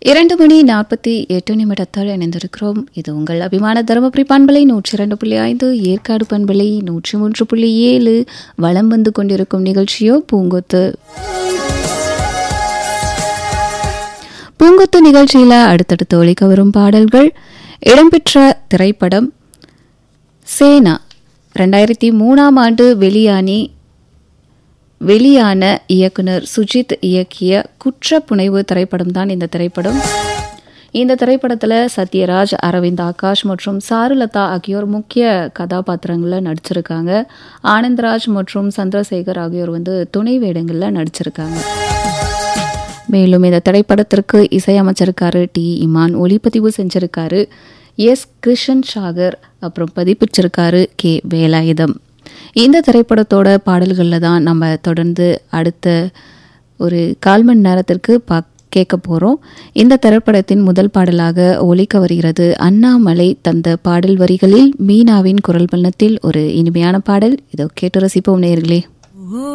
இரண்டு மணி நாற்பத்தி எட்டு நிமிடத்தால் இணைந்திருக்கிறோம் இது உங்கள் அபிமான தருமபுரி பண்பலை நூற்றி இரண்டு புள்ளி ஐந்து ஏற்காடு பண்பலை நூற்றி மூன்று புள்ளி ஏழு வலம் வந்து கொண்டிருக்கும் நிகழ்ச்சியோ பூங்கொத்து பூங்கொத்து நிகழ்ச்சியில் அடுத்தடுத்து ஒலிக்க வரும் பாடல்கள் இடம்பெற்ற திரைப்படம் சேனா ரெண்டாயிரத்தி மூணாம் ஆண்டு வெளியானி வெளியான இயக்குனர் சுஜித் இயக்கிய குற்ற புனைவு திரைப்படம் தான் இந்த திரைப்படம் இந்த திரைப்படத்தில் சத்யராஜ் அரவிந்த் ஆகாஷ் மற்றும் சாருலதா ஆகியோர் முக்கிய கதாபாத்திரங்களில் நடிச்சிருக்காங்க ஆனந்த்ராஜ் மற்றும் சந்திரசேகர் ஆகியோர் வந்து துணை வேடங்களில் நடிச்சிருக்காங்க மேலும் இந்த திரைப்படத்திற்கு இசையமைச்சிருக்காரு டி இமான் ஒளிப்பதிவு செஞ்சிருக்காரு எஸ் கிருஷன் சாகர் அப்புறம் பதிப்பிச்சிருக்காரு கே வேலாயுதம் இந்த திரைப்படத்தோட பாடல்களில் தான் நம்ம தொடர்ந்து அடுத்த ஒரு கால் மணி நேரத்திற்கு பா கேட்க போகிறோம் இந்த திரைப்படத்தின் முதல் பாடலாக ஒலிக்க வருகிறது அண்ணாமலை தந்த பாடல் வரிகளில் மீனாவின் குரல் பண்ணத்தில் ஒரு இனிமையான பாடல் இதோ கேட்டு ரசிப்போம் நேர்களே